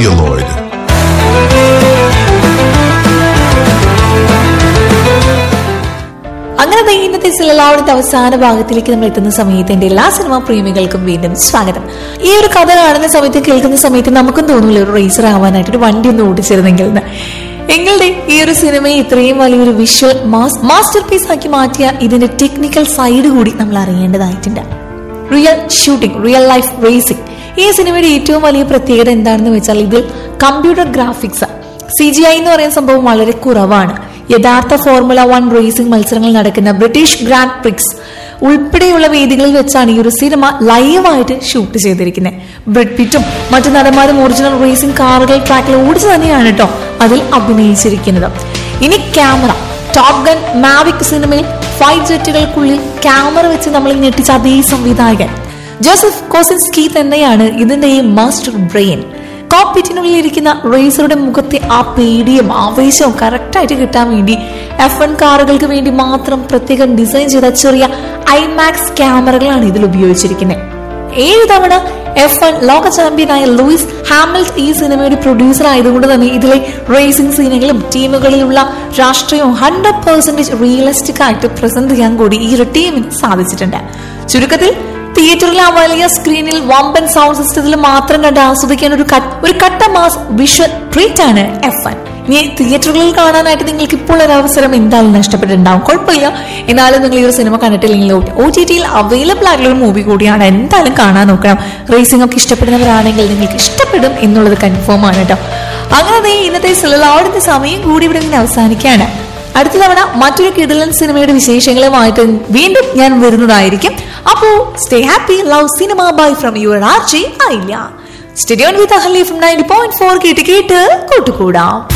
celluloid. അങ്ങനെ ദേ ഇന്നത്തെ സിലലാവിടത്തെ അവസാന ഭാഗത്തിലേക്ക് നമ്മൾ എത്തുന്ന സമയത്ത് എന്റെ എല്ലാ സിനിമാ പ്രേമികൾക്കും വീണ്ടും സ്വാഗതം ഈ ഒരു കഥ കാണുന്ന സമയത്ത് കേൾക്കുന്ന സമയത്ത് നമുക്കും തോന്നില്ല ഒരു റേസർ ആവാനായിട്ട് ഒരു വണ്ടി ഒന്ന് ഓടിച്ചിരുന്നെങ്കിൽ എന്ന് എങ്ങളുടെ ഈ ഒരു സിനിമയെ ഇത്രയും വലിയൊരു വിഷ്വൽ മാസ്റ്റർ പീസ് ആക്കി മാറ്റിയ ഇതിന്റെ ടെക്നിക്കൽ സൈഡ് കൂടി നമ്മൾ അറിയേണ്ടതായിട്ടുണ്ട് real shooting real life racing ഈ സിനിമയുടെ ഏറ്റവും വലിയ പ്രത്യേകത എന്താണെന്ന് വെച്ചാൽ ഇതിൽ computer graphics C G I എന്ന് പറയുന്ന സംഭവം വളരെ കുറവാണ് യഥാർത്ഥ ഫോർമുല വൺ റേസിംഗ് മത്സരങ്ങൾ നടക്കുന്ന ബ്രിട്ടീഷ് ഗ്രാൻഡ് പ്രിക്സ് ഉൾപ്പെടെയുള്ള വേദികളിൽ വെച്ചാണ് ഈ ഒരു സിനിമ ലൈവായിട്ട് ഷൂട്ട് ചെയ്തിരിക്കുന്നത് ബ്രിഡ് പിറ്റും മറ്റു നടന്മാരും ഒറിജിനൽ റേസിംഗ് കാറുകൾ ട്രാക്കിൽ ഓടിച്ചു തന്നെയാണ് കേട്ടോ അതിൽ അഭിനയിച്ചിരിക്കുന്നത് ഇനി ക്യാമറ ടോപ്പ് ഗൺ മാവിക് സിനിമയിൽ ഫൈറ്റ് ജെറ്റുകൾക്കുള്ളിൽ ക്യാമറ വെച്ച് നമ്മൾ ഞെട്ടിച്ച അതേ സംവിധായകൻ ജോസഫ് കോസിൻസ്കി തന്നെയാണ് ഇതിന്റെ ഈ മാസ്റ്റർ ബ്രെയിൻ കോക്പിറ്റിനുള്ളിൽ ഇരിക്കുന്ന റേസറുടെ മുഖത്തെ ആ പേടിയും ആവേശവും കറക്റ്റായിട്ട് കിട്ടാൻ വേണ്ടി എഫ് വൺ കാറുകൾക്ക് വേണ്ടി മാത്രം പ്രത്യേകം ഡിസൈൻ ചെയ്ത ചെറിയ ഐമാക്സ് ക്യാമറകളാണ് ഇതിൽ ഉപയോഗിച്ചിരിക്കുന്നത് ഏഴ് തവണ എഫ് വൺ ലോക ചാമ്പ്യനായ ലൂയിസ് ഹാമിൽട്ട് ഈ സിനിമയുടെ പ്രൊഡ്യൂസർ ആയതുകൊണ്ട് തന്നെ ഇതിലെ റേസിംഗ് സീനുകളും ടീമുകളിലുള്ള രാഷ്ട്രീയവും ഹൺഡ്രഡ് പെർസെന്റേജ് റിയലിസ്റ്റിക് ആയിട്ട് പ്രസന്റ് ചെയ്യാൻ കൂടി ഈ ഒരു ടീമിന് സാധിച്ചിട്ടുണ്ട് ചുരുക്കത്തിൽ തിയേറ്ററിലെ ആ വലിയ സ്ക്രീനിൽ വമ്പൻ സൗണ്ട് സിസ്റ്റത്തിൽ മാത്രം കണ്ട് ആസ്വദിക്കാൻ ഒരു കട്ട് ഒരു കട്ട മാസ് വിഷ്വൽ ട്രീറ്റ് ആണ് എഫ് വൺ ഇനി തിയേറ്ററുകളിൽ കാണാനായിട്ട് നിങ്ങൾക്ക് ഇപ്പോൾ ഒരു അവസരം എന്തായാലും നഷ്ടപ്പെട്ടിട്ടുണ്ടാവും കുഴപ്പമില്ല എന്നാലും നിങ്ങൾ ഈ ഒരു സിനിമ കണ്ടിട്ടില്ലെങ്കിൽ ഒ ടി ടിയിൽ അവൈലബിൾ ആയിട്ടുള്ള ഒരു മൂവി കൂടിയാണ് എന്തായാലും കാണാൻ നോക്കണം റേസിംഗ് ഒക്കെ ഇഷ്ടപ്പെടുന്നവരാണെങ്കിൽ നിങ്ങൾക്ക് ഇഷ്ടപ്പെടും എന്നുള്ളത് കൺഫേം ആണ് കേട്ടോ അങ്ങനെ ദേ ഇന്നത്തെ സിലലാവിടുത്തെ സമയം കൂടി ഇവിടെ ഇങ്ങനെ അവസാനിക്കുകയാണ് അടുത്ത തവണ മറ്റൊരു കിടലൻ സിനിമയുടെ വിശേഷങ്ങളുമായിട്ട് വീണ്ടും ഞാൻ വരുന്നതായിരിക്കും അപ്പോ stay happy love cinema bye from your R J ഐല്യ സ്റ്റഡിയോൺ with Ahali from ninety point four കേട്ട് കേട്ട് കൂട്ടുകൂടാം